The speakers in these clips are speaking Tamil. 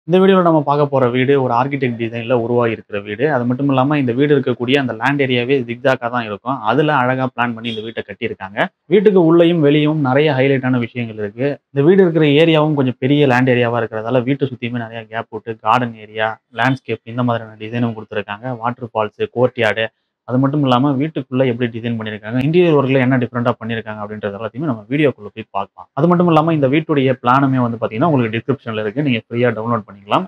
இந்த வீடியோல நம்ம பார்க்க போற வீடு ஒரு ஆர்க்கிடெக்ட் டிசைன்ல உருவாகி இருக்கிற வீடு. அது மட்டும் இல்லாம இந்த வீடு இருக்கக்கூடிய அந்த லேண்ட் ஏரியாவே ஜிக்ஜாக்கா தான் இருக்கும். அதுல அழகா பிளான் பண்ணி இந்த வீட்ட கட்டியிருக்காங்க. வீட்டுக்கு உள்ளயும், வெளியும் நெறைய ஹைலைட்டான விஷயங்கள் இருக்கு. இந்த வீடு இருக்கிற ஏரியாவும் கொஞ்சம் பெரிய லேண்ட் ஏரியாவா இருக்கிறதால வீட்ட சுத்தியுமே நெறைய கேப் விட்டு கார்டன் ஏரியா, லேண்ட்ஸ்கேப் இந்த மாதிரியான டிசைனும் குடுத்துருக்காங்க. வாட்டர் ஃபால்ஸ், கோர்ட்யார்டு அது மட்டும் இல்லாம வீட்டுக்குள்ள எப்படி டிசைன் பண்ணியிருக்காங்க, இன்டீரியர் ஒர்க்ல என்ன டிஃபரெண்ட்டா பண்ணியிருக்காங்க அப்படின்றது எல்லாத்தையுமே நம்ம வீடியோக்குள்ள போய் பார்க்கலாம். அது மட்டும் இல்லாம இந்த வீட்டுடைய பிளானுமே வந்து பார்த்தீங்கன்னா, உங்களுக்கு டிஸ்கிரிப்ஷன்ல இருக்கு. நீங்க ஃப்ரீயா டவுன்லோட் பண்ணிக்கலாம்.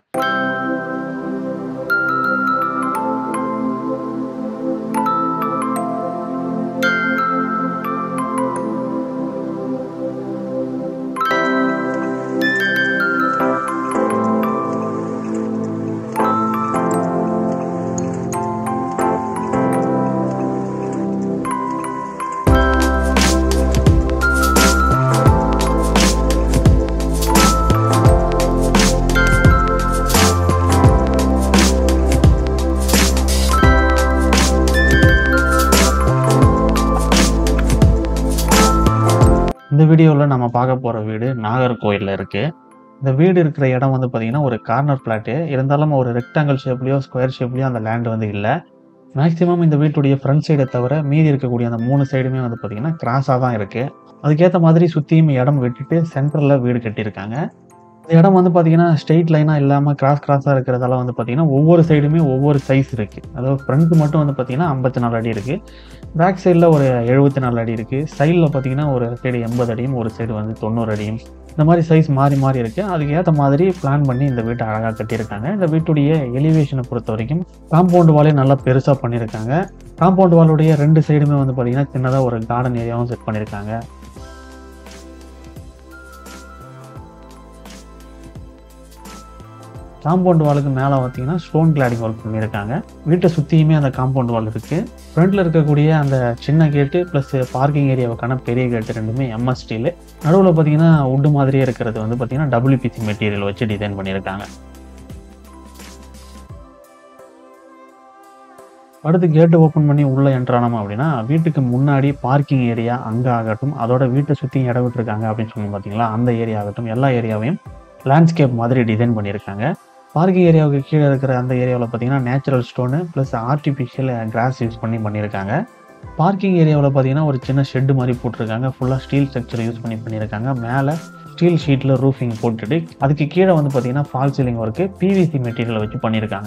இந்த வீடியோல நம்ம பார்க்க போற வீடு நாகர்கோயில்ல இருக்கு. இந்த வீடு இருக்கிற இடம் வந்து பார்த்தீங்கன்னா, ஒரு கார்னர் பிளாட்டு. இருந்தாலும் ஒரு ரெக்டாங்கிள் ஷேப்லயோ, ஸ்கொயர் ஷேப்லயோ அந்த லேண்ட் வந்து இல்ல. மேக்ஸிமம் இந்த வீட்டுடைய ஃப்ரண்ட் சைட தவிர மீதி இருக்கக்கூடிய அந்த 3 சைடுமே வந்து பார்த்தீங்கன்னா, கிராஸா தான் இருக்கு. அதுக்கேத்த மாதிரி சுத்தியும் இடம் விட்டுட்டு சென்டர்ல வீடு கட்டியிருக்காங்க. இந்த இடம் வந்து பார்த்தீங்கன்னா, ஸ்ட்ரெய்ட் லைனா இல்லாம கிராஸ் கிராஸா இருக்கிறதால வந்து பார்த்தீங்கன்னா, ஒவ்வொரு சைடுமே ஒவ்வொரு சைஸ் இருக்கு. அதாவது ஃப்ரண்ட் மட்டும் வந்து பார்த்தீங்கன்னா, 54 அடி இருக்கு. பேக் சைடுல ஒரு 74 அடி இருக்கு. சைடுல பார்த்தீங்கன்னா, ஒரு சைடு 80 அடியும், ஒரு சைடு வந்து 90 அடியும். இந்த மாரி சைஸ் மாறி மாறி இருக்கு. அதுக்கு ஏத்த மாதிரி பிளான் பண்ணி இந்த வீட்ட அழகா கட்டியிருக்காங்க. இந்த வீட்டுடைய எலிவேஷன பொறுத்தவரைக்கும் காம்பவுண்ட் வாலே நல்லா பெருசா பண்ணியிருக்காங்க. காம்பவுண்ட் வாலுடைய 2 சைடுமே வந்து பார்த்தீங்கன்னா, சின்னதா ஒரு கார்டன் ஏரியாவும் செட் பண்ணியிருக்காங்க. காம்பவுண்ட் வாலுக்கு மேல பார்த்தீங்கன்னா, ஸ்டோன் கிளாடிங் ஒர்க் பண்ணியிருக்காங்க. வீட்ட சுத்தியுமே அந்த காம்பவுண்ட் வால் இருக்கு. ஃப்ரண்ட்ல இருக்கக்கூடிய அந்த சின்ன கேட்டு பிளஸ் பார்க்கிங் ஏரியாவுக்கான பெரிய கேட்டு 2மே எம்எஸ் ஸ்டீலு. நடுவுல பார்த்தீங்கன்னா, வுட் மாதிரியே இருக்கிறது வந்து பார்த்தீங்கன்னா, டபிள்யூபிசி மெட்டீரியல் வச்சு டிசைன் பண்ணியிருக்காங்க. அடுத்து கேட் ஓப்பன் பண்ணி உள்ள என்டர் ஆனோம் அப்படின்னா, வீட்டுக்கு முன்னாடி பார்க்கிங் ஏரியா அங்க ஆகட்டும், அதோட வீட்ட சுத்தியும் இடம் விட்டுருக்காங்க அப்படின்னு சொன்னோம் பார்த்தீங்களா, அந்த ஏரியா ஆகட்டும், எல்லா ஏரியாவையும் லேண்ட்ஸ்கேப் மாதிரி டிசைன் பண்ணியிருக்காங்க. பார்க்கிங் ஏரியாவுக்கு கீழ இருக்கிற அந்த ஏரியாவுல பார்த்தீங்கன்னா, natural stone plus artificial grass use பண்ணி பண்ணியிருக்காங்க. பார்க்கிங் ஏரியாவுல பார்த்தீங்கன்னா, ஒரு சின்ன ஷெட் மாரி போட்டுருக்காங்க. ஃபுல்லா ஸ்டீல் ஸ்ட்ரக்சர் யூஸ் பண்ணி பண்ணியிருக்காங்க. மேல ஸ்டீல் ஷீட்ல ரூஃபிங் போட்டுட்டு, அதுக்கு கீழ வந்து பார்த்தீங்கன்னா, ஃபால் சீலிங் ஒர்க்கு பிவிசி மெட்டீரியல வச்சு பண்ணியிருக்காங்க.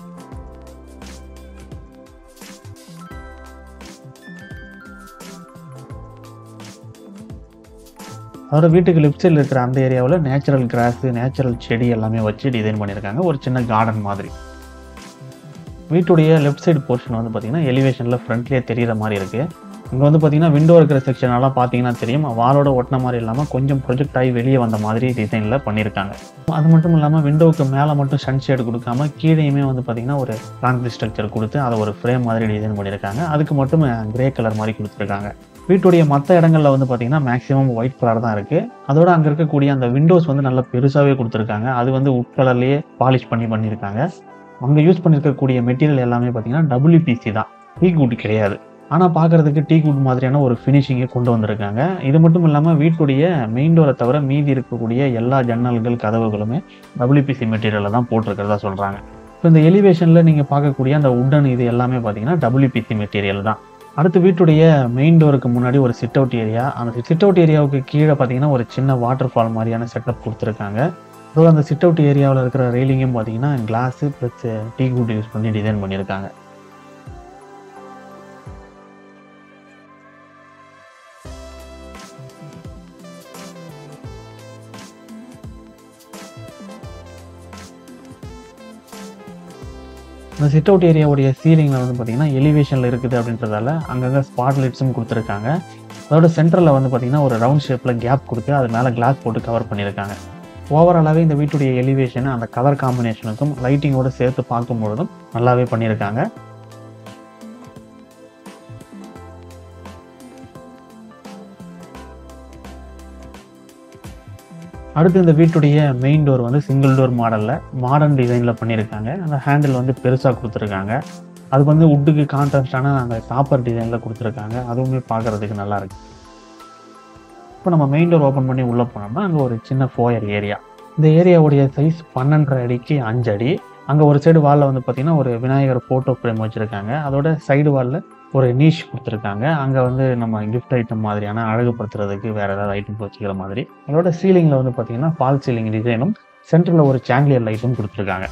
அதோட வீட்டுக்கு லெஃப்ட் சைடுல இருக்கிற அந்த ஏரியாவுல நேச்சுரல் கிராஸ், நேச்சுரல் செடி எல்லாமே வச்சு டிசைன் பண்ணியிருக்காங்க. ஒரு சின்ன கார்டன் மாதிரி. வீட்டுடைய லெஃப்ட் சைடு போர்ஷன் வந்து பார்த்தீங்கன்னா, எலிவேஷன்ல ஃப்ரண்ட்லயே தெரியிற மாரி இருக்கு. இங்க வந்து பார்த்தீங்கன்னா, விண்டோ இருக்கிற செக்ஷன் எல்லாம் பார்த்தீங்கன்னா தெரியும். வாலோட ஒட்டுன மாரி இல்லாம கொஞ்சம் ப்ரொஜெக்ட் ஆகி வெளிய வந்த மாதிரி டிசைன்ல பண்ணியிருக்காங்க. அது மட்டும் இல்லாம விண்டோவுக்கு மேல மட்டும் சன் ஷேட் குடுக்காம, கீழயுமே வந்து பார்த்தீங்கன்னா, ஒரு கான்கிரீட் ஸ்ட்ரக்சர் குடுத்து அத ஒரு ஃப்ரேம் மாதிரி டிசைன் பண்ணியிருக்காங்க. அதுக்கு மட்டும் கிரே கலர் மாரி குடுத்துருக்காங்க. வீட்டுடைய மத்த இடங்கள்ல வந்து பார்த்தீங்கன்னா, மேக்ஸிமம் ஒயிட் கலர் தான் இருக்கு. அதோட அங்க இருக்கக்கூடிய அந்த விண்டோஸ் வந்து நல்லா பெருசாவே குடுத்துருக்காங்க. அது வந்து வுட் கலர்லயே பாலிஷ் பண்ணி பண்ணியிருக்காங்க. அங்க யூஸ் பண்ணியிருக்கக்கூடிய மெட்டீரியல் எல்லாமே பார்த்தீங்கன்னா, டபிள்யூபிசி தான். டீக் வுட் கிடையாது. ஆனா பார்க்கறதுக்கு டீக் வுட் மாதிரியான ஒரு ஃபினிஷிங்க கொண்டு வந்திருக்காங்க. இது மட்டும் இல்லாம வீட்டுடைய மெயின் டோர தவிர மீதி இருக்கக்கூடிய எல்லா ஜன்னல்கள், கதவுகளுமே டபிள்யூபிசி மெட்டீரியல்ல தான் போட்டிருக்கிறதா சொல்றாங்க. இப்ப இந்த எலிவேஷன்ல நீங்க பார்க்கக்கூடிய அந்த வுட்டன் இது எல்லாமே பார்த்தீங்கன்னா, டபிள்யூபிசி மெட்டீரியல் தான். அடுத்து வீட்டுடைய மெயின் டோருக்கு முன்னாடி ஒரு சிட் அவுட் ஏரியா. அந்த சிட் அவுட் ஏரியாவுக்கு கீழ பார்த்தீங்கன்னா, ஒரு சின்ன வாட்டர் ஃபால் மாரியான செட்டப் குடுத்துருக்காங்க. அதோட அந்த சிட் அவுட் ஏரியாவுல இருக்கிற ரெயிலிங்கும் பார்த்தீங்கன்னா, glass plus teak wood use பண்ணி டிசைன் பண்ணியிருக்காங்க. இந்த சிட் அவுட் ஏரியாவுடைய சீலிங்ல வந்து பார்த்தீங்கன்னா, எலிவேஷன்ல இருக்குது அப்படின்றதால அங்கங்க ஸ்பாட் லைட்ஸும் குடுத்துருக்காங்க. அதோட சென்டர்ல வந்து பார்த்தீங்கன்னா, ஒரு ரவுண்ட் ஷேப்ல கேப் குடுத்து அது மேல கிளாஸ் போட்டு கவர் பண்ணியிருக்காங்க. ஓவராலாவே இந்த வீட்டுடைய எலிவேஷன் அந்த கலர் காம்பினேஷனுக்கும் லைட்டிங்கோட சேர்த்து பார்க்கும்பொழுதும் நல்லாவே பண்ணியிருக்காங்க. அடுத்து இந்த வீட்டுடைய மெயின் டோர் வந்து சிங்கிள் டோர் மாடல்ல மாடர்ன் டிசைன்ல பண்ணியிருக்காங்க. அந்த ஹேண்டில் வந்து பெருசா குடுத்துருக்காங்க. அதுக்கு வந்து வுட்டுக்கு கான்ட்ராஸ்டான அந்த காப்பர் டிசைன்ல குடுத்துருக்காங்க. அதுவுமே பார்க்கறதுக்கு நல்லா இருக்கு. இப்போ நம்ம மெயின் டோர் ஓப்பன் பண்ணி உள்ள போனோம்னா, அங்க ஒரு சின்ன ஃபோயர் ஏரியா. இந்த ஏரியாவுடைய சைஸ் பன்னெண்டரை அடிக்கு அஞ்சு அடி அங்கே ஒரு சைடு வாலில் வந்து பார்த்தீங்கன்னா ஒரு விநாயகர் ஃபோட்டோ ஃப்ரேம் வச்சுருக்காங்க அதோட சைடு வாலில் ஒரு நீஷ் கொடுத்துருக்காங்க அங்கே வந்து நம்ம கிஃப்ட் ஐட்டம் மாதிரியான அழகுபடுத்துறதுக்கு வேறு ஏதாவது ஐட்டம் வச்சுக்கிற மாதிரி அதோட சீலிங்கில் வந்து பார்த்தீங்கன்னா ஃபால் சீலிங் டிசைனும் சென்டரில் ஒரு சாங்கிலியர் லைட்டும் கொடுத்துருக்காங்க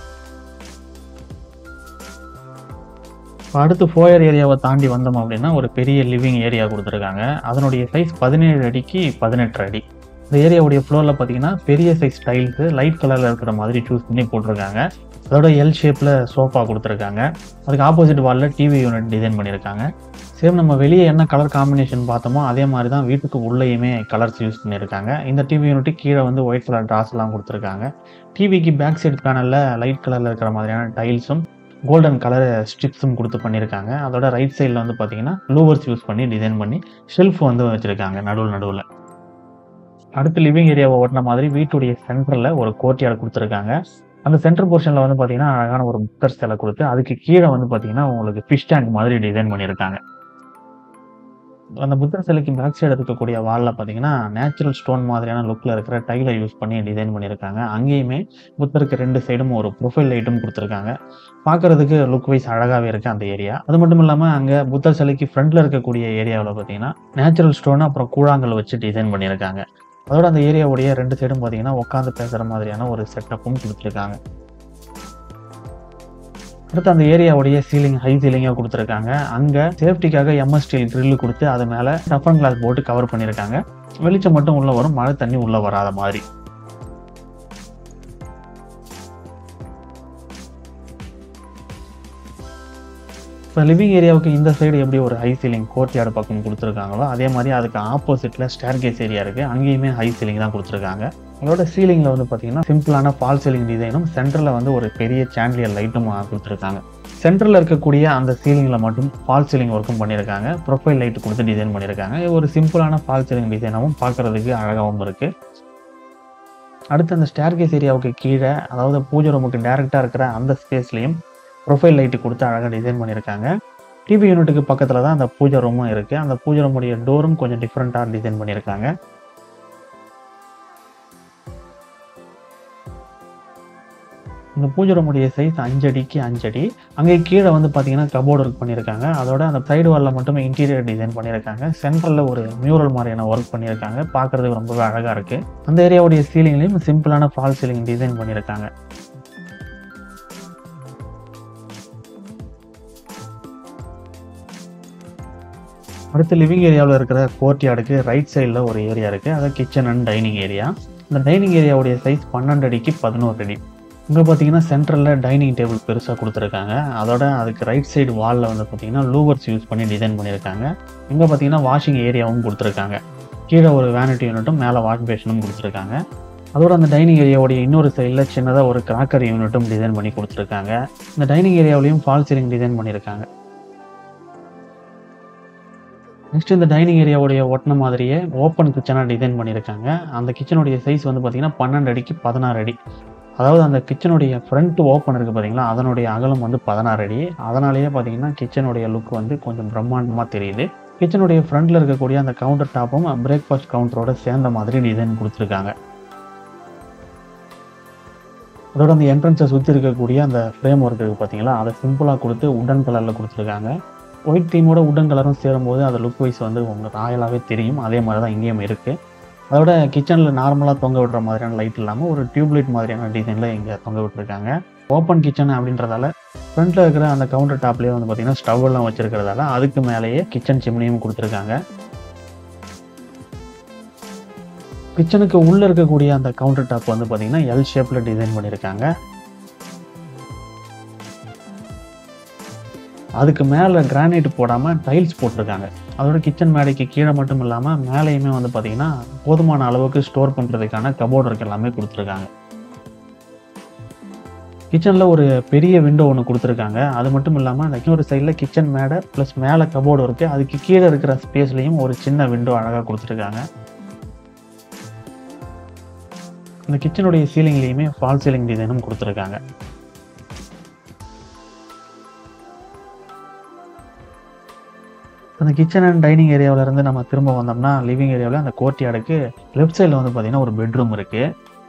இப்போ அடுத்து ஃபோயர் ஏரியாவை தாண்டி வந்தோம் அப்படின்னா ஒரு பெரிய லிவிங் ஏரியா கொடுத்துருக்காங்க அதனுடைய சைஸ் பதினேழு அடிக்கு பதினெட்டு அடி இந்த ஏரியாவுடைய ஃப்ளோரில் பார்த்தீங்கன்னா பெரிய சைஸ் டைல்ஸு லைட் கலரில் இருக்கிற மாதிரி சூஸ் பண்ணி போட்டிருக்காங்க அதோட எல் ஷேப்பில் சோஃபா கொடுத்துருக்காங்க அதுக்கு ஆப்போசிட் வாலில் டிவி யூனிட் டிசைன் பண்ணியிருக்காங்க சேம் நம்ம வெளியே என்ன கலர் காம்பினேஷன் பார்த்தோமோ அதே மாதிரி தான் வீட்டுக்கு உள்ளேயுமே கலர்ஸ் யூஸ் பண்ணியிருக்காங்க இந்த டிவி யூனிட்டு கீழே வந்து ஒயிட் கலர் ட்ராஸ்லாம் கொடுத்துருக்காங்க டிவிக்கு பேக் சைடு பேனலில் லைட் கலரில் இருக்கிற மாதிரியான டைல்ஸும் கோல்டன் கலர் ஸ்ட்ரிப்ஸும் கொடுத்து பண்ணியிருக்காங்க அதோட ரைட் சைடில் வந்து பார்த்தீங்கன்னா லூவர்ஸ் யூஸ் பண்ணி டிசைன் பண்ணி ஷெல்ஃப் வந்து வச்சுருக்காங்க நடுவில் நடுவில் அடுத்து லிவிங் ஏரியாவை ஓட்டின மாதிரி வீட்டுடைய சென்டரில் ஒரு கோர்ட்யார்டு கொடுத்துருக்காங்க அந்த சென்டர் போர்ஷனில் வந்து பார்த்தீங்கன்னா அழகான ஒரு புத்தர் சிலை கொடுத்து அதுக்கு கீழே வந்து பார்த்தீங்கன்னா உங்களுக்கு ஃபிஷ் டேங்க் மாதிரி டிசைன் பண்ணியிருக்காங்க அந்த புத்தர் சிலைக்கு பேக் சைடு இருக்கக்கூடிய வாலில் பார்த்தீங்கன்னா நேச்சுரல் ஸ்டோன் மாதிரியான லுக்கில் இருக்கிற டைலை யூஸ் பண்ணி டிசைன் பண்ணியிருக்காங்க அங்கேயுமே புத்தருக்கு ரெண்டு சைடும் ஒரு ப்ரொஃபைல் லைட்டும் கொடுத்துருக்காங்க பார்க்கறதுக்கு லுக் வைஸ் அழகாகவே இருக்குது அந்த ஏரியா அது மட்டும் இல்லாமல் அங்கே புத்தர் சிலைக்கு ஃப்ரண்ட்டில் இருக்கக்கூடிய ஏரியாவில் பார்த்தீங்கன்னா நேச்சுரல் ஸ்டோன் அப்புறம் கூழாங்கல் வச்சு டிசைன் பண்ணியிருக்காங்க அதோட அந்த ஏரியாவுடைய ரெண்டு சைடும் பார்த்தீங்கன்னா உட்காந்து பேசுகிற மாதிரியான ஒரு செட்டப்பும் கொடுத்துருக்காங்க அடுத்து அந்த ஏரியாவுடைய சீலிங் ஹை சீலிங்காக கொடுத்துருக்காங்க அங்கே சேஃப்டிக்காக எம்எஸ் ஸ்டீல் கிரில் கொடுத்து அது மேலே டஃபன் கிளாஸ் போட்டு கவர் பண்ணியிருக்காங்க வெளிச்சம் மட்டும் உள்ளே வரும் மழை தண்ணி உள்ளே வராத மாதிரி இப்போ லிவிங் ஏரியாவுக்கு இந்த சைடு எப்படி ஒரு ஹை சீலிங் கோர்ட் யார்டு பக்கம் கொடுத்துருக்காங்களோ அதே மாதிரி அதுக்கு ஆப்போசிட்டில் ஸ்டேர் கேஸ் ஏரியா இருக்குது அங்கேயுமே ஹை சீலிங் தான் கொடுத்துருக்காங்க அதோட சீலிங்கில் வந்து பார்த்தீங்கன்னா சிம்பிளான ஃபால் சீலிங் டிசைனும் சென்டரில் வந்து ஒரு பெரிய சாண்டிலியர் லைட்டும் கொடுத்துருக்காங்க சென்டரில் இருக்கக்கூடிய அந்த சீலிங்கில் மட்டும் ஃபால் சீலிங் ஒர்க்கும் பண்ணியிருக்காங்க ப்ரொஃபைல் லைட் கொடுத்து டிசைன் பண்ணியிருக்காங்க இது ஒரு சிம்பிளான ஃபால் சீலிங் டிசைனாகவும் பார்க்குறதுக்கு அழகாகவும் இருக்குது அடுத்து அந்த ஸ்டேர் கேஸ் ஏரியாவுக்கு கீழே அதாவது பூஜை ரூமுக்கு டேரெக்டாக இருக்கிற அந்த ஸ்பேஸ்லேயும் ப்ரொஃபைல் லைட்டு கொடுத்து அழகாக டிசைன் பண்ணியிருக்காங்க டிவி யூனிட்டுக்கு பக்கத்தில் தான் அந்த பூஜை ரூமும் இருக்குது அந்த பூஜை ரூமுடைய டோரும் கொஞ்சம் டிஃப்ரெண்ட்டாக டிசைன் பண்ணியிருக்காங்க இந்த பூஜை ரூமுடைய சைஸ் அஞ்சு அடிக்கு அஞ்சு அடி அங்கே கீழே வந்து பார்த்தீங்கன்னா கபோர்டு ஒர்க் பண்ணியிருக்காங்க அதோட அந்த சைடு வாலில் மட்டுமே இன்டீரியர் டிசைன் பண்ணியிருக்காங்க சென்ட்ரலில் ஒரு மியூரல் மாதிரியான ஒர்க் பண்ணியிருக்காங்க பார்க்குறதுக்கு ரொம்பவே அழகாக இருக்குது அந்த ஏரியாவுடைய சீலிங்லேயும் சிம்பிளான ஃபால் சீலிங் டிசைன் பண்ணியிருக்காங்க அடுத்து லிவிங் ஏரியாவில் இருக்கிற கோர்ட் யார்டுக்கு ரைட் சைடில் ஒரு ஏரியா இருக்குது அது கிச்சன் அண்ட் டைனிங் ஏரியா இந்த டைனிங் ஏரியாவுடைய சைஸ் பன்னெண்டு அடிக்கு பதினோரு அடி இங்கே பார்த்தீங்கன்னா சென்டரில் டைனிங் டேபிள் பெருசாக கொடுத்துருக்காங்க அதோட அதுக்கு ரைட் சைடு வாலில் வந்து பார்த்தீங்கன்னா லூவர்ஸ் யூஸ் பண்ணி டிசைன் பண்ணியிருக்காங்க இங்கே பார்த்தீங்கன்னா வாஷிங் ஏரியாவும் கொடுத்துருக்காங்க கீழே ஒரு வேனிட்டி யூனிட்டும் மேலே வாஷ் பேஷனும் கொடுத்துருக்காங்க அதோட அந்த டைனிங் ஏரியாவுடைய இன்னொரு சைடில் சின்னதாக ஒரு கிராக்கர் யூனிட்டும் டிசைன் பண்ணி கொடுத்துருக்காங்க இந்த டைனிங் ஏரியாவிலையும் ஃபால் சீலிங் டிசைன் பண்ணியிருக்காங்க நெக்ஸ்ட் இந்த டைனிங் ஏரியாவுடைய ஒட்டின மாதிரியே ஓப்பன் கிச்சனாக டிசைன் பண்ணியிருக்காங்க அந்த கிச்சனுடைய சைஸ் வந்து பார்த்தீங்கன்னா பன்னெண்டு அடிக்கு பதினாறு அடி அதாவது அந்த கிச்சனுடைய ஃப்ரண்ட் ஓப்பன் இருக்குது பார்த்தீங்களா அதனுடைய அகலம் வந்து பதினாறு அடி அதனாலேயே பார்த்தீங்கன்னா கிச்சனுடைய லுக் வந்து கொஞ்சம் பிரம்மாண்டமாக தெரியுது கிச்சனுடைய ஃப்ரண்ட்டில் இருக்கக்கூடிய அந்த கவுண்டர் டாப்பும் பிரேக்ஃபாஸ்ட் கவுண்டரோட சேர்ந்த மாதிரி டிசைன் கொடுத்துருக்காங்க அதோட அந்த என்ட்ரன்ஸை சுற்றி இருக்கக்கூடிய அந்த ஃப்ரேம் ஒர்க் இருக்குது பார்த்தீங்களா அதை சிம்பிளாக கொடுத்து உடன் கலரில் கொடுத்துருக்காங்க ஒயிட் தீமோட உடன் கலரும் சேரும்போது அது லுக் வைஸ் வந்து உங்களுக்கு ராயலாகவே தெரியும் அதே மாதிரி தான் இங்கேயும் இருக்குது அதோட கிச்சனில் நார்மலாக தொங்க விடுற மாதிரியான லைட் இல்லாமல் ஒரு டியூப்லைட் மாதிரியான டிசைனில் இங்கே தொங்க விட்டுருக்காங்க ஓப்பன் கிச்சன் அப்படின்றதால ஃப்ரண்ட்டில் இருக்கிற அந்த கவுண்டர் டாப்லேயே வந்து பார்த்தீங்கன்னா ஸ்டவ் எல்லாம் வச்சிருக்கிறதால அதுக்கு மேலேயே கிச்சன் சிம்னியும் கொடுத்துருக்காங்க கிச்சனுக்கு உள்ளே இருக்கக்கூடிய அந்த கவுண்டர் டாப் வந்து பார்த்தீங்கன்னா எல் ஷேப்பில் டிசைன் பண்ணியிருக்காங்க அதுக்கு மேலே கிரானைட் போடாமல் டைல்ஸ் போட்டிருக்காங்க அதோட கிச்சன் மேடைக்கு கீழே மட்டும் இல்லாமல் மேலேயுமே வந்து பார்த்தீங்கன்னா போதுமான அளவுக்கு ஸ்டோர் பண்ணுறதுக்கான கபோர்டு ஒர்க் எல்லாமே கொடுத்துருக்காங்க கிச்சனில் ஒரு பெரிய விண்டோ ஒன்று கொடுத்துருக்காங்க அது மட்டும் இல்லாமல் அந்த இன்னொரு சைடில் கிச்சன் மேடை ப்ளஸ் மேலே கபோர்டு இருக்குது அதுக்கு கீழே இருக்கிற ஸ்பேஸ்லேயும் ஒரு சின்ன விண்டோ அழகாக கொடுத்துருக்காங்க இந்த கிச்சனுடைய சீலிங்லேயுமே ஃபால் சீலிங் டிசைனும் கொடுத்துருக்காங்க அந்த கிச்சன் அண்ட் டைனிங் ஏரியாவிலேருந்து நம்ம திரும்ப வந்தோம்னா லிவிங் ஏரியாவில் அந்த கோர்ட் யார்டுக்கு லெஃப்ட் சைடில் வந்து பார்த்தீங்கன்னா ஒரு பெட்ரூம் இருக்குது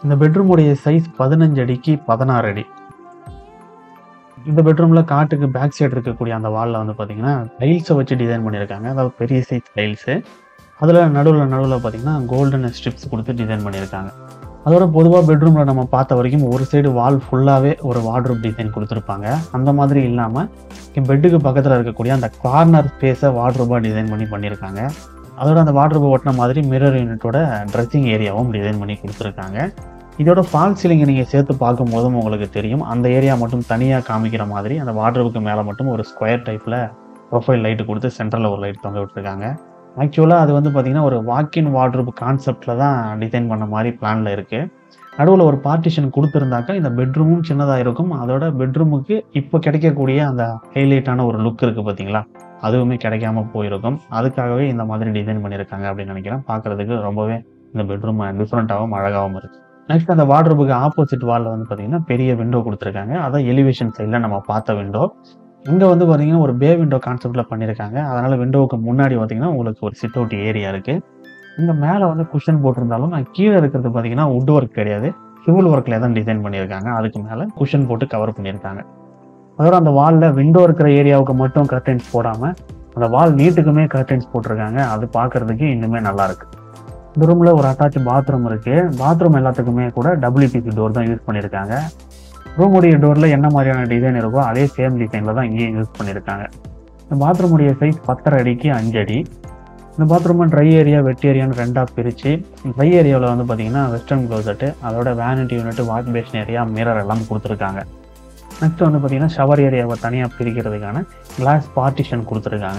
இந்த பெட்ரூமுடைய சைஸ் பதினஞ்சு அடிக்கு பதினாறு அடி இந்த பெட்ரூம்ல காட்டுக்கு பேக் சைடு இருக்கக்கூடிய அந்த வால்ல வந்து பார்த்தீங்கன்னா டைல்ஸை வச்சு டிசைன் பண்ணியிருக்காங்க அதாவது பெரிய சைஸ் டைல்ஸு அதில் நடுவில் நடுவில் பார்த்தீங்கன்னா கோல்டன் ஸ்ட்ரிப்ஸ் கொடுத்து டிசைன் பண்ணியிருக்காங்க அதோட பொதுவாக பெட்ரூமில் நம்ம பார்த்த வரைக்கும் ஒரு சைடு வால் ஃபுல்லாகவே ஒரு வார்ட்ரூப் டிசைன் கொடுத்துருப்பாங்க அந்த மாதிரி இல்லாமல் பெட்டுக்கு பக்கத்தில் இருக்கக்கூடிய அந்த கார்னர் ஸ்பேஸை வார்ட்ரூபாக டிசைன் பண்ணி பண்ணியிருக்காங்க அதோட அந்த வார்ட்ரூபை ஒட்டின மாதிரி மிரர் யூனிட்டோட ட்ரெஸ்ஸிங் ஏரியாவும் டிசைன் பண்ணி கொடுத்துருக்காங்க இதோட ஃபால் சீலிங்கை நீங்கள் சேர்த்து பார்க்கும்போதும் உங்களுக்கு தெரியும் அந்த ஏரியா மட்டும் தனியாக காமிக்கிற மாதிரி அந்த வார்ட்ரூபுக்கு மேலே மட்டும் ஒரு ஸ்கொயர் டைப்பில் ப்ரொஃபைல் லைட்டு கொடுத்து சென்டரில் ஒரு லைட் தொங்க விட்டுருக்காங்க ஆக்சுவலாக அது வந்து பார்த்திங்கன்னா ஒரு வாக்கின் வார்ட்ரூப் கான்செப்டில் தான் டிசைன் பண்ண மாதிரி பிளானில் இருக்குது நடுவில் ஒரு பார்ட்டிஷன் கொடுத்துருந்தாக்கா இந்த பெட்ரூமும் சின்னதாக இருக்கும் அதோட பெட்ரூமுக்கு இப்போ கிடைக்கக்கூடிய அந்த ஹைலைட்டான ஒரு லுக் இருக்குது பார்த்தீங்களா அதுவுமே கிடைக்காம போயிருக்கும் அதுக்காகவே இந்த மாதிரி டிசைன் பண்ணியிருக்காங்க அப்படின்னு நினைக்கிறேன் பார்க்குறதுக்கு ரொம்பவே இந்த பெட்ரூம் டிஃப்ரெண்ட்டாகவும் அழகாகவும் இருக்குது நெக்ஸ்ட் அந்த வார்ட்ரூபுக்கு ஆப்போசிட் வாலில் வந்து பார்த்தீங்கன்னா பெரிய விண்டோ கொடுத்துருக்காங்க அதான் எலிவேஷன் சைடில் நம்ம பார்த்த விண்டோ இங்கே வந்து பார்த்தீங்கன்னா ஒரு பே விண்டோ கான்செப்டில் பண்ணியிருக்காங்க அதனால் விண்டோவுக்கு முன்னாடி பார்த்தீங்கன்னா உங்களுக்கு ஒரு சிட் அவுட் ஏரியா இருக்குது இங்கே மேலே வந்து குஷன் போட்டிருந்தாலும் நான் கீழே இருக்கிறது பார்த்தீங்கன்னா வுட் ஒர்க் கிடையாது சிவில் ஒர்க்கில் தான் டிசைன் பண்ணியிருக்காங்க அதுக்கு மேலே குஷன் போட்டு கவர் பண்ணியிருக்காங்க அதோட அந்த வாலில் விண்டோ இருக்கிற ஏரியாவுக்கு மட்டும் கர்டன்ஸ் போடாமல் அந்த வால் நீட்டுக்குமே கர்டன்ஸ் போட்டிருக்காங்க அது பார்க்கறதுக்கு இன்னுமே நல்லா இருக்கு இந்த ரூமில் ஒரு அட்டாச் பாத்ரூம் இருக்குது பாத்ரூம் எல்லாத்துக்குமே கூட டபிள்யூபிசி டோர் தான் யூஸ் பண்ணியிருக்காங்க ரூமுடைய டோரில் என்ன மாதிரியான டிசைன் இருக்கோ அதே சேம் டிசைனில் தான் இங்கேயும் யூஸ் பண்ணியிருக்காங்க இந்த பாத்ரூமுடைய சைஸ் பத்தரை அடிக்கு அஞ்சு அடி இந்த பாத்ரூமை ட்ரை ஏரியா வெட் ஏரியான்னு ரெண்டாக பிரித்து ட்ரை ஏரியாவில் வந்து பார்த்தீங்கன்னா வெஸ்டர்ன் க்ளோசெட்டு அதோட vanity unit wash basin area mirror எல்லாம் கொடுத்துருக்காங்க நெக்ஸ்ட் வந்து பார்த்தீங்கன்னா ஷவர் ஏரியாவை தனியாக பிரிக்கிறதுக்கான கிளாஸ் பார்ட்டிஷன் கொடுத்துருக்காங்க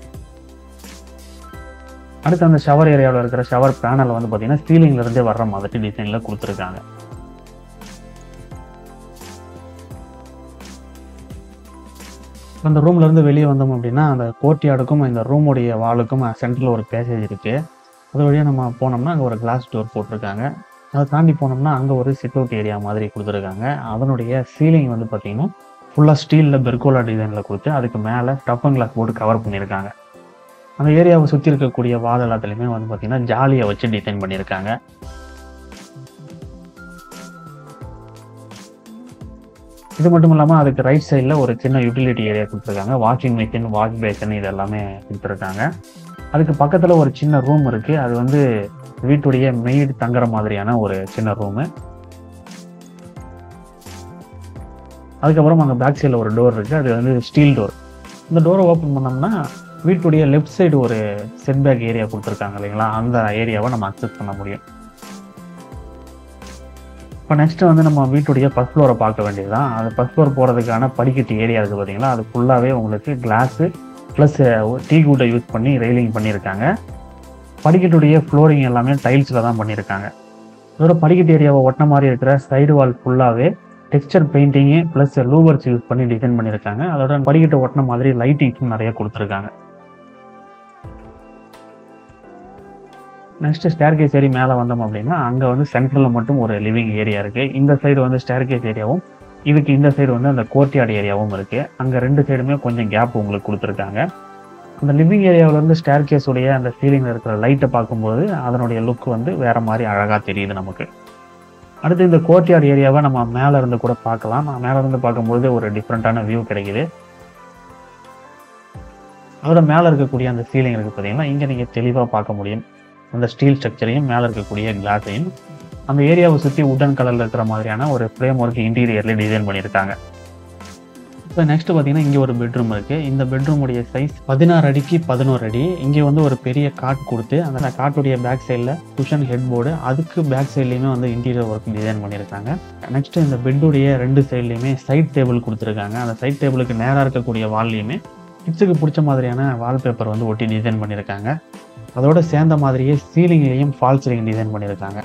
அடுத்து அந்த ஷவர் ஏரியாவில் இருக்கிற ஷவர் பேனல் வந்து பார்த்தீங்கன்னா சீலிங்ல இருந்தே வர்ற மாதிரி டிசைனில் கொடுத்துருக்காங்க அந்த ரூம்ல இருந்து வெளியே வந்தோம் அப்படின்னா அந்த கோர்ட்யார்டுக்கும் இந்த ரூமுடைய வாலுக்கும் சென்டரில் ஒரு பேசேஜ் இருக்கு அது வழியாக நம்ம போனோம்னா அங்கே ஒரு கிளாஸ் டோர் போட்டிருக்காங்க அதை தாண்டி போனோம்னா அங்கே ஒரு சிட் அவுட் ஏரியா மாதிரி கொடுத்துருக்காங்க அதனுடைய சீலிங் வந்து பார்த்தீங்கன்னா ஃபுல்லாக ஸ்டீலில் பெர்கோலா டிசைனில் கொடுத்து அதுக்கு மேலே ஸ்டப்பன் கிளாஸ் போட்டு கவர் பண்ணியிருக்காங்க அந்த ஏரியாவை சுற்றி இருக்கக்கூடிய வால் எல்லாத்துலேயுமே வந்து பார்த்தீங்கன்னா ஜாலியை வச்சு டிசைன் பண்ணியிருக்காங்க இது மட்டும் இல்லாமல் அதுக்கு ரைட் சைடில் ஒரு சின்ன யூட்டிலிட்டி ஏரியா கொடுத்துருக்காங்க வாஷிங் மிஷின் வாஷ் பேஷன் இது எல்லாமே கொடுத்துருக்காங்க அதுக்கு பக்கத்தில் ஒரு சின்ன ரூம் இருக்குது அது வந்து வீட்டுடைய மெய்டு தங்குற மாதிரியான ஒரு சின்ன ரூமு அதுக்கப்புறம் அங்கே பேக் சைடில் ஒரு டோர் இருக்குது அது வந்து ஸ்டீல் டோர் இந்த டோரை ஓப்பன் பண்ணோம்னா வீட்டுடைய லெஃப்ட் சைடு ஒரு செட் பேக் ஏரியா கொடுத்துருக்காங்க இல்லைங்களா அந்த ஏரியாவை நம்ம அக்சஸ் பண்ண முடியும் இப்போ நெக்ஸ்ட் வந்து நம்ம வீட்டுடைய ஃபர்ஸ்ட் ஃப்ளோரை பார்க்க வேண்டியது தான் அது ஃபர்ஸ்ட் ஃப்ளோர் போகிறதுக்கான படிக்கட்டு ஏரியா இருக்குது பார்த்தீங்களா அது ஃபுல்லாகவே உங்களுக்கு கிளாஸு ப்ளஸ் டீ கூட்டை யூஸ் பண்ணி ரெயிலிங் பண்ணியிருக்காங்க படிக்கட்டுடைய ஃப்ளோரிங் எல்லாமே டைல்ஸில் தான் பண்ணியிருக்காங்க இதோட படிக்கட்டு ஏரியாவை ஒட்டின மாதிரி இருக்கிற சைடு வால் ஃபுல்லாகவே texture painting plus louvers use பண்ணி டிசைன் பண்ணியிருக்காங்க அதோட படிக்கட்டு ஒட்டின மாதிரி லைட்டிங்ஸும் நிறைய கொடுத்துருக்காங்க நெக்ஸ்ட் ஸ்டேர் கேஸ் ஏறி மேலே வந்தோம் அப்படின்னா அங்கே வந்து சென்ட்ரலில் மட்டும் ஒரு லிவிங் ஏரியா இருக்குது இந்த சைடு வந்து ஸ்டேர் கேஸ் ஏரியாவும் இதுக்கு இந்த சைடு வந்து அந்த கோர்ட்யார்டு ஏரியாவும் இருக்குது அங்கே ரெண்டு சைடுமே கொஞ்சம் கேப் உங்களுக்கு கொடுத்துருக்காங்க அந்த லிவிங் ஏரியாவிலேருந்து ஸ்டேர் கேஸுடைய அந்த சீலிங்கில் இருக்கிற லைட்டை பார்க்கும்போது அதனுடைய லுக் வந்து வேற மாதிரி அழகாக தெரியுது நமக்கு அடுத்து இந்த கோர்ட்யார்டு ஏரியாவை நம்ம மேலே இருந்து கூட பார்க்கலாம் மேலே இருந்து பார்க்கும்போது ஒரு டிஃப்ரெண்ட்டான வியூ கிடைக்குது அதோட மேலே இருக்கக்கூடிய அந்த சீலிங் இருக்குது பார்த்தீங்கன்னா இங்கே நீங்கள் தெளிவாக பார்க்க முடியும் அந்த ஸ்டீல் ஸ்ட்ரக்சரையும் மேலே இருக்கக்கூடிய கிளாஸையும் அந்த ஏரியாவை சுற்றி உடன் கலரில் இருக்கிற மாதிரியான ஒரு ஃப்ரேம் ஒர்க் இன்டீரியர்லேயே டிசைன் பண்ணியிருக்காங்க இப்போ நெக்ஸ்ட் பார்த்தீங்கன்னா இங்கே ஒரு பெட்ரூம் இருக்குது இந்த பெட்ரூமுடைய சைஸ் பதினாறு அடிக்கு பதினோரு அடி இங்கே வந்து ஒரு பெரிய காட் கொடுத்து அந்த காட்டுடைய பேக் சைடில் குஷன் ஹெட் போர்டு அதுக்கு பேக் சைட்லேயுமே வந்து இன்டீரியர் ஒர்க் டிசைன் பண்ணியிருக்காங்க நெக்ஸ்ட் இந்த பெட்டுடைய ரெண்டு சைட்லேயுமே சைட் டேபிள் கொடுத்துருக்காங்க அந்த சைட் டேபிளுக்கு நேராக இருக்கக்கூடிய வால்லையுமே கிட்ஸுக்கு பிடிச்ச மாதிரியான வால்பேப்பர் வந்து ஒட்டி டிசைன் பண்ணியிருக்காங்க அதோட சேர்ந்த மாதிரியே சீலிங்லேயும் ஃபால் சீலிங் டிசைன் பண்ணியிருக்காங்க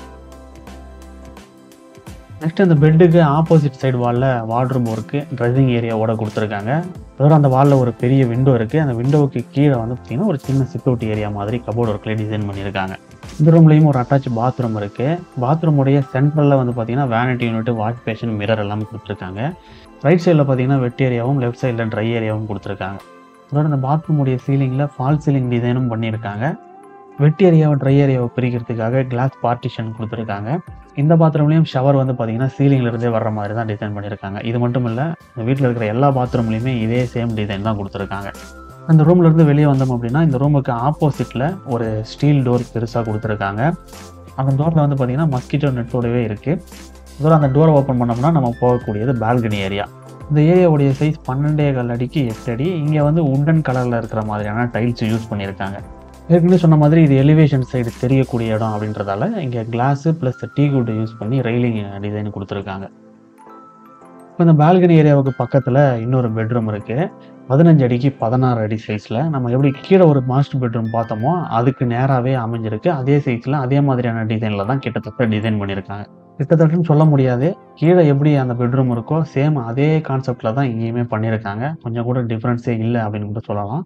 நெக்ஸ்ட் அந்த பெட்டுக்கு ஆப்போசிட் சைடு வாலில் வார்ட்ரூம் ஒர்க்கு ட்ரெஸ்ஸிங் ஏரியாவோட கொடுத்துருக்காங்க அதோட அந்த வாலில் ஒரு பெரிய விண்டோ இருக்குது அந்த விண்டோவுக்கு கீழே வந்து பார்த்தீங்கன்னா ஒரு சின்ன சிக்யூரிட்டி ஏரியா மாதிரி கபோர்ட் ஒர்க்கில் டிசைன் பண்ணியிருக்காங்க இந்த ரூம்லேயும் ஒரு அட்டாச் பாத்ரூம் இருக்குது பாத்ரூமுடைய சென்ட்ரலில் வந்து பார்த்தீங்கன்னா vanity unit wash basin mirror எல்லாமே கொடுத்துருக்காங்க ரைட் சைடில் பார்த்தீங்கன்னா வெட் ஏரியாவும் லெஃப்ட் சைடில் ட்ரை ஏரியாவும் கொடுத்துருக்காங்க அதோட அந்த பாத்ரூமுடைய சீலிங்கில் ஃபால் சீலிங் டிசைனும் பண்ணியிருக்காங்க வெட் ஏரியாவை ட்ரை ஏரியாவை பிரிக்கிறதுக்காக கிளாஸ் பார்ட்டிஷன் கொடுத்துருக்காங்க இந்த பாத்ரூம்லேயும் ஷவர் வந்து பார்த்தீங்கன்னா சீலிங்ல இருந்தே வர்ற மாதிரி தான் டிசைன் பண்ணியிருக்காங்க இது மட்டும் இல்லை இந்த வீட்டில் இருக்கிற எல்லா பாத்ரூம்லையுமே இதே சேம் டிசைன் தான் கொடுத்துருக்காங்க அந்த ரூம்ல இருந்து வெளியே வந்தோம் அப்படின்னா இந்த ரூமுக்கு ஆப்போசிட்டில் ஒரு ஸ்டீல் டோர் பெருசாக கொடுத்துருக்காங்க அந்த டோரில் வந்து பார்த்தீங்கன்னா மஸ்கிட்டோ நெட்டோடவே இருக்குது இதோட அந்த டோரை ஓப்பன் பண்ணோம்னா நம்ம போகக்கூடியது பால்கனி ஏரியா இந்த ஏரியாவுடைய சைஸ் பன்னெண்டே கால் அடிக்கு எட்டு அடி இங்கே வந்து உண்டன் கலரில் இருக்கிற மாதிரியான டைல்ஸ் யூஸ் பண்ணியிருக்காங்க ஏற்கனவே சொன்ன மாதிரி இது எலிவேஷன் சைடு தெரியக்கூடிய இடம் அப்படின்றதால இங்கே glass plus teak wood use பண்ணி ரெயிலிங் டிசைன் கொடுத்துருக்காங்க இப்போ இந்த பால்கனி ஏரியாவுக்கு பக்கத்தில் இன்னொரு பெட்ரூம் இருக்குது பதினஞ்சு அடிக்கு பதினாறு அடி சைஸில் நம்ம எப்படி கீழே ஒரு மாஸ்டர் பெட்ரூம் பார்த்தோமோ அதுக்கு நேராகவே அமைஞ்சிருக்கு அதே சைஸில் அதே மாதிரியான டிசைனில் தான் கிட்டத்தட்ட டிசைன் பண்ணியிருக்காங்க கிட்டத்தட்டன்னு சொல்ல முடியாது கீழே எப்படி அந்த பெட்ரூம் இருக்கோ சேம் அதே கான்செப்டில் தான் இங்கேயுமே பண்ணியிருக்காங்க கொஞ்சம் கூட டிஃப்ரென்ஸே இல்லை அப்படின்னு கூட சொல்லலாம்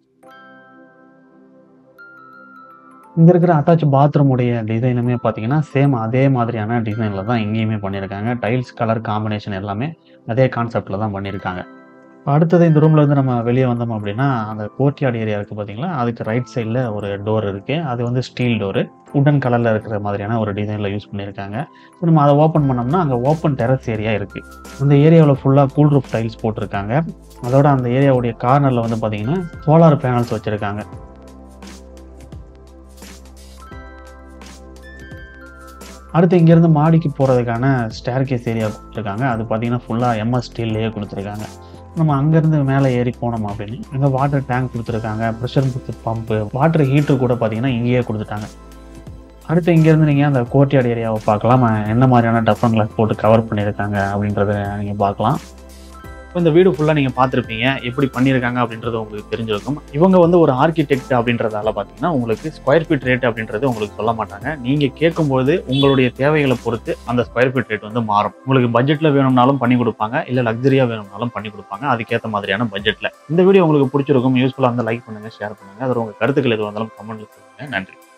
இங்கே இருக்கிற அட்டாச் பாத்ரூமுடைய டிசைனுமே பார்த்தீங்கன்னா சேம் அதே மாதிரியான டிசைனில் தான் இங்கேயுமே பண்ணியிருக்காங்க டைல்ஸ் கலர் காம்பினேஷன் எல்லாமே அதே கான்செப்டில் தான் பண்ணியிருக்காங்க இப்போ அடுத்தது இந்த ரூமில் இருந்து நம்ம வெளியே வந்தோம் அப்படின்னா அந்த கோர்ட்யார்ட் ஏரியா இருக்குது பார்த்தீங்களா அதுக்கு ரைட் சைடில் ஒரு டோர் இருக்குது அது வந்து ஸ்டீல் டோரு உடன் கலரில் இருக்கிற மாதிரியான ஒரு டிசைனில் யூஸ் பண்ணியிருக்காங்க ஸோ நம்ம அதை ஓப்பன் பண்ணோம்னா அங்கே ஓப்பன் டெரஸ் ஏரியா இருக்குது அந்த ஏரியாவில் ஃபுல்லாக கூல் ரூஃப் டைல்ஸ் போட்டிருக்காங்க அதோட அந்த ஏரியாவுடைய கார்னரில் வந்து பார்த்தீங்கன்னா சோலார் பேனல்ஸ் வச்சுருக்காங்க அடுத்து இங்கேருந்து மாடிக்கு போகிறதுக்கான ஸ்டேர்கேஸ் ஏரியா கொடுத்துருக்காங்க அது பார்த்தீங்கன்னா ஃபுல்லாக எம்எஸ் ஸ்டீல்லையே கொடுத்துருக்காங்க நம்ம அங்கேருந்து மேலே ஏறி போனோம் அப்படின்னு அங்கே வாட்டர் டேங்க் கொடுத்துருக்காங்க pressure cooker pump water heater கூட பார்த்தீங்கன்னா இங்கேயே கொடுத்துட்டாங்க அடுத்து இங்கேருந்து நீங்கள் அந்த கோர்ட்யார்ட் ஏரியாவை பார்க்கலாம் என்ன மாதிரியான டஃபன் கிளாஸ் போட்டு கவர் பண்ணியிருக்காங்க அப்படின்றத நீங்கள் பார்க்கலாம் இப்போ இந்த வீடு ஃபுல்லாக நீங்கள் பார்த்துருப்பீங்க எப்படி பண்ணியிருக்காங்க அப்படின்றது உங்களுக்கு தெரிஞ்சிருக்கும் இவங்க வந்து ஒரு ஆர்கிடெக்ட் அப்படின்றதால பார்த்தீங்கன்னா உங்களுக்கு ஸ்கொயர் ஃபீட் ரேட் அப்படின்றது உங்களுக்கு சொல்ல மாட்டாங்க நீங்கள் கேட்கும்போது உங்களுடைய தேவைகளை பொறுத்து அந்த ஸ்கொயர் ஃபீட் ரேட் வந்து மாறும் உங்களுக்கு பட்ஜெட்டில் வேணும்னாலும் பண்ணி கொடுப்பாங்க இல்லை லக்ஸரியாக வேணும்னாலும் பண்ணி கொடுப்பாங்க அதுக்கேற்ற மாதிரியான பட்ஜெட்டில் இந்த வீடியோ உங்களுக்கு பிடிச்சிருக்கும் யூஸ்ஃபுல்லாக இருந்தால் லைக் பண்ணுங்கள் ஷேர் பண்ணுங்கள் அதில் உங்கள் கருத்துக்கள் எது வந்தாலும் கமெண்ட்ல சொல்லுங்கள் நன்றி